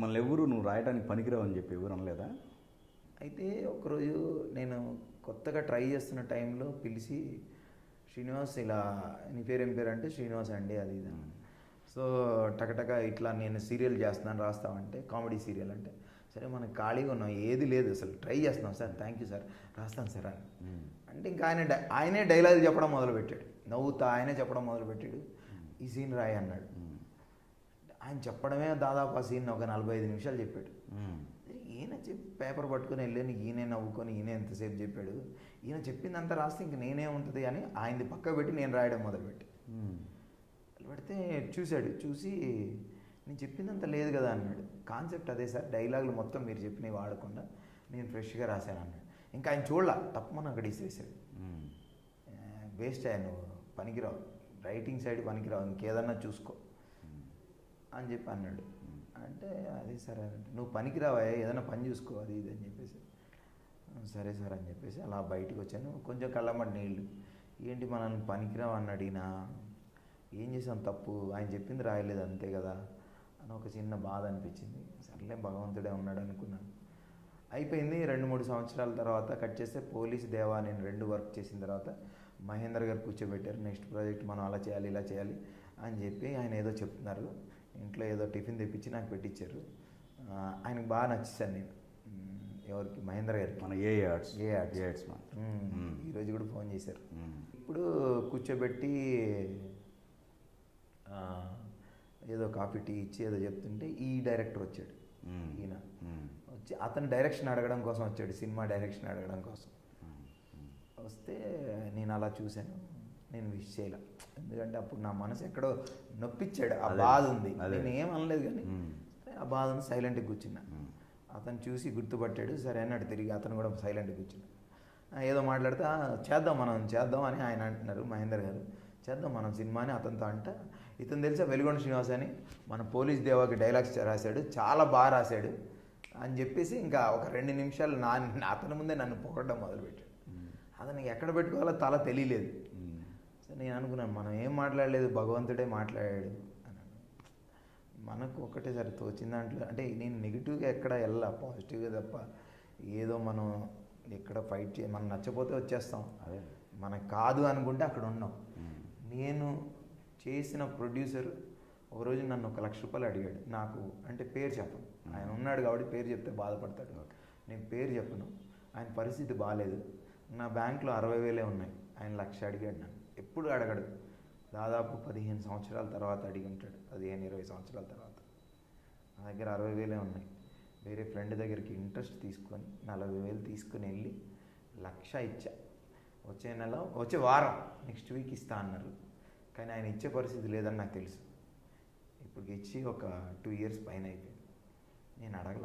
మిమ్మల్ని ఎవరు నువ్వు రాయడానికి పనికిరావు అని చెప్పి ఎవరు అనలేదా అయితే ఒకరోజు నేను కొత్తగా ట్రై చేస్తున్న టైంలో పిలిచి శ్రీనివాస్ ఇలా నీ పేరు ఏం పేరు అంటే శ్రీనివాస్ అండి అది ఇది అని. సో టకటక ఇట్లా నేను సీరియల్ చేస్తున్నాను రాస్తామంటే కామెడీ సీరియల్ అంటే సరే మనకు ఖాళీగా ఉన్నాం ఏది లేదు అసలు ట్రై చేస్తున్నాం సార్ థ్యాంక్ యూ సార్ రాస్తాను సార్ అని అంటే ఇంకా ఆయన డై- ఆయనే డైలాగ్ చెప్పడం మొదలుపెట్టాడు నవ్వుతా ఆయనే చెప్పడం మొదలుపెట్టాడు ఈ సీన్ రాయి అన్నాడు ఆయన చెప్పడమే దాదాపు ఆ సీన్ ఒక నలభై ఐదు నిమిషాలు చెప్పాడు ఈయన చెప్పి పేపర్ పట్టుకొని వెళ్ళాను ఈయనే నవ్వుకొని ఈయన ఎంతసేపు చెప్పాడు ఈయన చెప్పిందంతా రాస్తే ఇంక నేనే ఉంటుంది అని ఆయనది పక్క పెట్టి నేను రాయడం మొదలుపెట్టి పెడితే చూశాడు చూసి నేను చెప్పిందంత లేదు కదా అన్నాడు కాన్సెప్ట్ అదే సార్ డైలాగులు మొత్తం మీరు చెప్పినవి వాడకుండా నేను ఫ్రెష్గా రాశాను అన్నాడు ఇంకా ఆయన చూడాల తప్పమని అక్కడ ఇసేసాడు వేస్ట్ అయ్యా నువ్వు పనికిరావు రైటింగ్ సైడ్ పనికిరావు ఇంకేదన్నా చూసుకో అని చెప్పి అన్నాడు అంటే అదే సరే అంటే నువ్వు పనికిరావా ఏదైనా పని చూసుకో అది ఇది అని చెప్పేసి "ఆ, సరే సార్ అని చెప్పేసి అలా బయటికి వచ్చాను కొంచెం కళ్ళమ్మటి నీళ్ళు ఏంటి మనల్ని పనికిరావు అన్నాడు ఈయన ఏం చేసాం తప్పు ఆయన చెప్పింది రాయలేదు అంతే కదా అని ఒక చిన్న బాధ అనిపించింది సర్లే భగవంతుడే ఉన్నాడు అనుకున్నాను అయిపోయింది రెండు మూడు సంవత్సరాల తర్వాత కట్ చేస్తే పోలీస్ దేవా నేను రెండు వర్క్ చేసిన తర్వాత మహేందర్ గారు కూర్చోబెట్టారు నెక్స్ట్ ప్రాజెక్ట్ మనం అలా చేయాలి ఇలా చేయాలి అని చెప్పి ఆయన ఏదో చెప్తున్నారు ఇంట్లో ఏదో టిఫిన్ తెప్పించి నాకు పెట్టించారు ఆ, ఆయనకు బాగా నచ్చేసాను నేను ఉమ్, ఎవరికి మహేందర్ గారికి మన A arts A arts. A arts మన ఉమ్, ఈరోజు కూడా ఫోన్ చేశారు మ్మ్. ఇప్పుడు కూర్చోబెట్టి ఆ, ఏదో కాఫీ టీ ఇచ్చి ఏదో చెప్తుంటే ఈ డైరెక్టర్ వచ్చాడు మ్మ్. ఈయన మ్మ్. వచ్చి అతను డైరెక్షన్ అడగడం కోసం వచ్చాడు సినిమా డైరెక్షన్ అడగడం కోసం వస్తే నేను అలా చూశాను నేను విష్ చేయలే ఎందుకంటే అప్పుడు నా మనసు ఎక్కడో నొప్పించాడు ఆ అదే. బాధ ఉంది అదే. నేను ఏం అనలేదు కానీ మ్మ్. సరే, ఆ బాధ ఉంది సైలెంట్గా కూర్చున్నా మ్మ్. అతను చూసి గుర్తుపట్టాడు సరే అన్నాడు తిరిగి అతను కూడా సైలెంట్గా కూర్చున్నాడు ఆ, ఏదో మాట్లాడితే "ఆ, చేద్దాం మనం చేద్దాం అని ఆయన అంటున్నారు మహేందర్ గారు చేద్దాం మనం సినిమా అని అతనితో అంట ఇతను తెలుసా వెలుగొండ శ్రీనివాస్ అని మన పోలీస్ దేవాకి డైలాగ్స్ రాశాడు చాలా బాగా రాశాడు అని చెప్పేసి ఇంకా ఒక రెండు నిమిషాలు నా అతని ముందే నన్ను పొగడడం మొదలుపెట్టాడు అతనికి ఎక్కడ పెట్టుకోవాలో తల తెలియలేదు మ్మ్. సో నేను అనుకున్నాను మనం ఏం మాట్లాడలేదు భగవంతుడే మాట్లాడాడు అన్నాను మనకు ఒకటేసారి తోచిన దాంట్లో అంటే నేను నెగిటివ్గా ఎక్కడ వెళ్ళా పాజిటివ్గా తప్ప ఏదో మనం ఎక్కడ ఫైట్ చే మనం నచ్చపోతే వచ్చేస్తాం అదే మనకు కాదు అనుకుంటే అక్కడ ఉన్నాం మ్మ్. నేను చేసిన ప్రొడ్యూసర్ ఒక రోజు నన్ను ఒక లక్ష రూపాయలు అడిగాడు నాకు అంటే పేరు చెప్పను ఆయన ఉన్నాడు కాబట్టి పేరు చెప్తే బాధపడతాడు నేను పేరు చెప్పను ఆయన పరిస్థితి బాగాలేదు నా బ్యాంక్లో అరవై వేలే ఉన్నాయి ఆయన లక్ష అడిగాడు నన్ను ఎప్పుడు అడగడు దాదాపు పదిహేను సంవత్సరాల తర్వాత అడిగి ఉంటాడు పదిహేను ఇరవై సంవత్సరాల తర్వాత నా దగ్గర అరవై వేలే ఉన్నాయి వేరే ఫ్రెండ్ దగ్గరికి ఇంట్రెస్ట్ తీసుకొని నలభై వేలు తీసుకుని వెళ్ళి లక్ష ఇచ్చా వచ్చే నెల వచ్చే వారం నెక్స్ట్ వీక్ ఇస్తా అన్నారు కానీ ఆయన ఇచ్చే పరిస్థితి లేదని నాకు తెలుసు ఇప్పుడు ఇచ్చి ఒక టూ ఇయర్స్ పైన అయిపోయింది నేను అడగల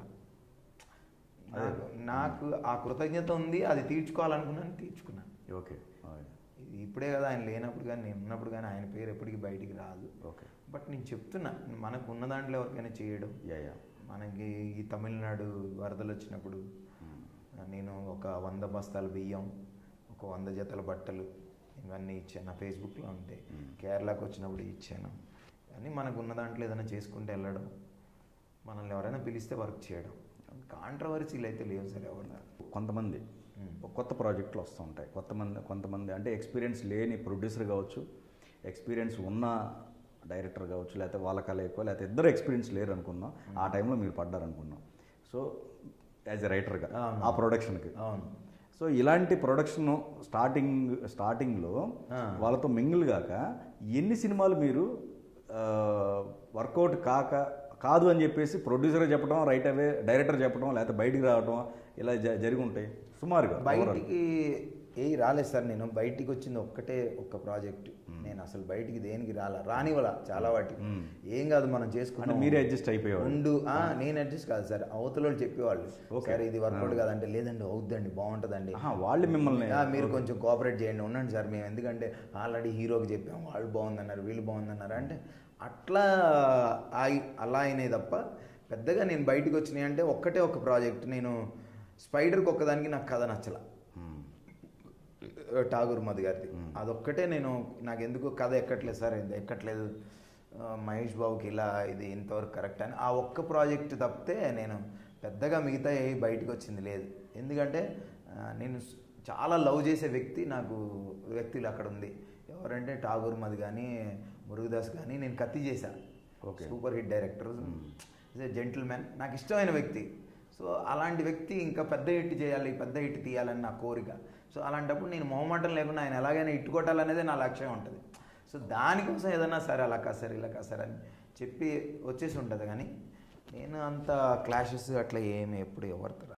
నాకు నాకు ఆ కృతజ్ఞత ఉంది అది తీర్చుకోవాలనుకున్నాను తీర్చుకున్నాను ఓకే ఓకే. ఇది ఇప్పుడే కదా ఆయన లేనప్పుడు కానీ నేను ఉన్నప్పుడు కానీ ఆయన పేరు ఎప్పటికీ బయటికి రాదు ఓకే బట్ నేను చెప్తున్నా మనకు ఉన్న దాంట్లో ఎవరికైనా చేయడం యా యా మనకి ఈ తమిళనాడు వరదలు వచ్చినప్పుడు నేను ఒక వంద బస్తాల బియ్యం ఒక వంద జతల బట్టలు ఇవన్నీ ఇచ్చాను నా ఫేస్బుక్లో ఉంటాయి మ్మ్. కేరళకు వచ్చినప్పుడు ఇచ్చాను అని మనకు ఉన్న దాంట్లో ఏదైనా చేసుకుంటూ వెళ్ళడం మనల్ని ఎవరైనా పిలిస్తే వర్క్ చేయడం కాంట్రవర్సీలు అయితే లేవు సార్ ఎవరి కొంతమంది మ్మ్. కొత్త ప్రాజెక్టులు వస్తూ ఉంటాయి కొంతమంది కొంతమంది అంటే ఎక్స్పీరియన్స్ లేని ప్రొడ్యూసర్ కావచ్చు ఎక్స్పీరియన్స్ ఉన్న డైరెక్టర్ కావచ్చు లేకపోతే వాళ్ళ కళ ఎక్కువ లేకపోతే ఇద్దరు ఎక్స్పీరియన్స్ లేరు అనుకుందాం ఆ టైంలో మీరు పడ్డారు అనుకుందాం సో యాజ్ ఎ రైటర్గా అవును. ఆ ప్రొడక్షన్కి అవును సో ఇలాంటి ప్రొడక్షన్ స్టార్టింగ్ స్టార్టింగ్లో ఆ. వాళ్ళతో మింగిల్ కాక ఎన్ని సినిమాలు మీరు వర్కౌట్ కాక కాదు అని చెప్పేసి ప్రొడ్యూసర్ చెప్పడం రైట్ అవే డైరెక్టర్ చెప్పడం లేకపోతే బయటికి రావడం ఇలా జ- జరిగి ఉంటాయి సుమారుగా overall. బయటికి ఏ రాలేదు సార్ నేను బయటికి వచ్చింది ఒక్కటే ఒక్క ప్రాజెక్ట్ నేను అసలు బయటికి దేనికి రాలా రానివ్వాల చాలా వాటికి మ్మ్. ఏం కాదు మనం అంటే చేసుకుంటాం మీరే అడ్జస్ట్ అయిపోయేవాళ్ళు ఉండు ఆ, నేను అడ్జస్ట్ కాదు సార్ అవతల వాళ్ళు చెప్పేవాళ్ళు Okay. సరే ఇది వర్కౌట్ కాదంటే లేదండి అవుద్దండి బాగుంటుందండి ఆహా, వాళ్ళు మిమ్మల్ని ఆ, మీరు కొంచెం కోఆపరేట్ చేయండి ఉండండి సార్ మేము ఎందుకంటే ఆల్రెడీ హీరోకి చెప్పాం వాళ్ళు బాగుందన్నారు వీళ్ళు బాగుందన్నారు అంటే అట్లా ఆగి- అలా అయినాయి తప్ప పెద్దగా నేను బయటకు వచ్చినాయి అంటే ఒక్కటే ఒక ప్రాజెక్ట్ నేను స్పైడర్కి ఒక్కదానికి నాకు కథ నచ్చల మ్మ్. ఠాగూర్ మధు గారిది అదొక్కటే నేను నాకు ఎందుకు కథ ఎక్కట్లేదు సార్ ఇది ఎక్కట్లేదు ఆ, మహేష్ బాబుకి ఇలా ఇది ఇంతవరకు కరెక్ట్ అని ఆ ఒక్క ప్రాజెక్ట్ తప్పితే నేను పెద్దగా మిగతా ఏ బయటకు వచ్చింది లేదు ఎందుకంటే ఆ, నేను స్- చాలా లవ్ చేసే వ్యక్తి నాకు వ్యక్తులు అక్కడ ఉంది ఎవరంటే ఠాగూర్ మది కానీ మురుగదాస్ కానీ నేను కత్తి చేశాను Okay. Super hit director Gentleman నాకు ఇష్టమైన వ్యక్తి సో అలాంటి వ్యక్తి ఇంకా పెద్ద హిట్ చేయాలి పెద్ద హిట్ తీయాలని నా కోరిక సో అలాంటప్పుడు నేను మొహమాటం లేకుండా ఆయన ఎలాగైనా హిట్ కొట్టాలనేదే నా లక్ష్యం ఉంటుంది సో దానికోసం ఏదన్నా సరే అలా కాదు సార్ ఇలా కాదు సార్ అని చెప్పి వచ్చేసి ఉంటుంది కానీ నేను అంత క్లాషెస్ అట్లా ఏమి ఎప్పుడు ఎవరితో